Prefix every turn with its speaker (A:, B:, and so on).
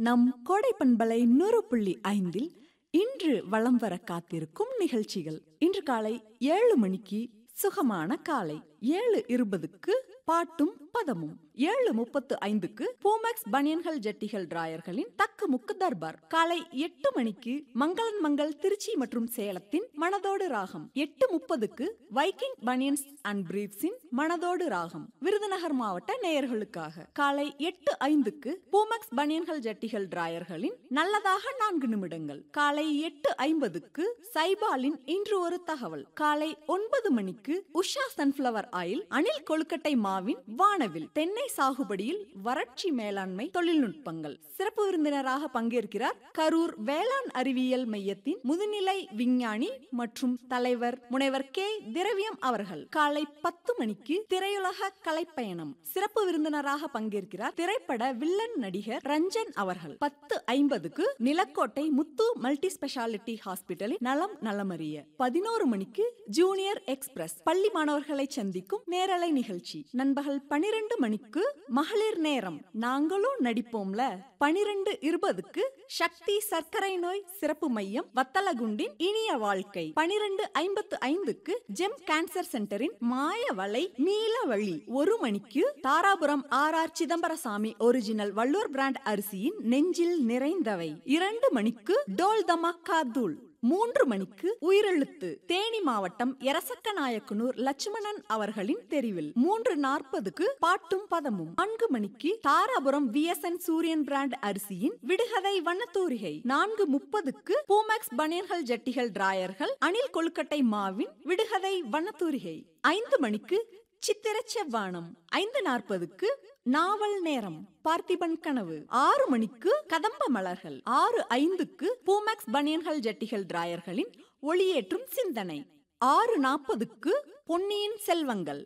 A: நம் கோடை பண்பலை நூறு புள்ளி ஐந்தில் இன்று வலம் வர காத்திருக்கும் நிகழ்ச்சிகள் இன்று காலை ஏழு மணிக்கு சுகமான காலை ஏழு இருபதுக்கு பாட்டும் பதமும் ஏழு முப்பத்து ஐந்துக்கு பூமேக்ஸ் பனியன்கள் ஜட்டிகள் டிராயர்களின் தக்கு முக்கு தர்பார் காலை எட்டு மணிக்கு மங்களன் மங்கள் திருச்சி மற்றும் சேலத்தின் மனதோடு ராகம் எட்டு முப்பதுக்கு வைக்கிங் பனியன்ஸ் அண்ட் பிரீப்ஸின் மனதோடு ராகம் விருதுநகர் மாவட்ட நேயர்களுக்காக காலை எட்டு ஐந்துக்கு பூமேக்ஸ் பனியன்கள் ஜட்டிகள் டிராயர்களின் நல்லதாக நான்கு நிமிடங்கள் காலை எட்டு ஐம்பதுக்கு சைபாலின் இன்று ஒரு தகவல் காலை ஒன்பது மணிக்கு உஷா சன்ஃபிளவர் ஆயில் அணில் கொழுக்கட்டை மாவின் வானவில் தென்னை சாகுபடியில் வறட்சி மேலாண்மை தொழில்நுட்பங்கள் சிறப்பு விருந்தினராக பங்கேற்கிறார் கரூர் வேளாண் அறிவியல் மையத்தின் முதுநிலை விஞ்ஞானி மற்றும் தலைவர் முனைவர் கே திரவியம் அவர்கள் காலை பத்து மணிக்கு திரையுலக கலைப்பயணம் சிறப்பு விருந்தினராக பங்கேற்கிறார் திரைப்பட வில்லன் நடிகர் ரஞ்சன் அவர்கள் பத்து ஐம்பதுக்கு நிலக்கோட்டை முத்து மல்டி ஸ்பெஷாலிட்டி ஹாஸ்பிட்டலில் நலம் நலமறிய பதினோரு மணிக்கு ஜூனியர் எக்ஸ்பிரஸ் பள்ளி மாணவர்களை சந்திக்கும் நேரலை நிகழ்ச்சி நண்பகல் பனிரெண்டு மணிக்கு மகளிர் நேரம் நாங்களும் நடிப்போம்ல பனிரெண்டு இருபதுக்கு சக்தி சர்க்கரை நோய் சிறப்பு மையம் வத்தலகுண்டின் இனிய வாழ்க்கை பனிரெண்டு ஐம்பத்து ஐந்துக்கு ஜெம் கேன்சர் சென்டரின் மாய வலை நீல வழி ஒரு மணிக்கு Dharapuram R R Chidambarasamy original Valluvar brand அரிசியின் நெஞ்சில் நிறைந்தவை இரண்டு மணிக்கு டோல் தமாக்கா தூள் மூன்று மணிக்கு உயிரெழுத்து தேனி மாவட்டம் எரசக்கநாயக்கனூர் லட்சுமணன் அவர்களின் தெரிவில் மூன்று நாற்பதுக்கு பாட்டும் பதமும் நான்கு மணிக்கு தாராபுரம் விஎஸ்என் சூரியன் பிராண்ட் அரிசியின் விடுகதை வண்ணத்தூரிகை நான்கு முப்பதுக்கு பூமேக்ஸ் பனியன்கள் ஜட்டிகள் டிராயர்கள் அணில் கொழுக்கட்டை மாவின் விடுகதை வண்ணத்தூரிகை ஐந்து மணிக்கு சித்திர செவ்வானம் ஐந்து நாற்பதுக்கு நாவல் நேரம் பார்த்திபன் கனவு ஆறு மணிக்கு கதம்ப மலர்கள் ஆறு ஐந்துக்கு பூமேக்ஸ் பனியன்கள் ஜட்டிகள் டிராயர்களின் ஒளியேற்றும் சிந்தனை ஆறு நாற்பதுக்கு பொன்னியின் செல்வங்கள்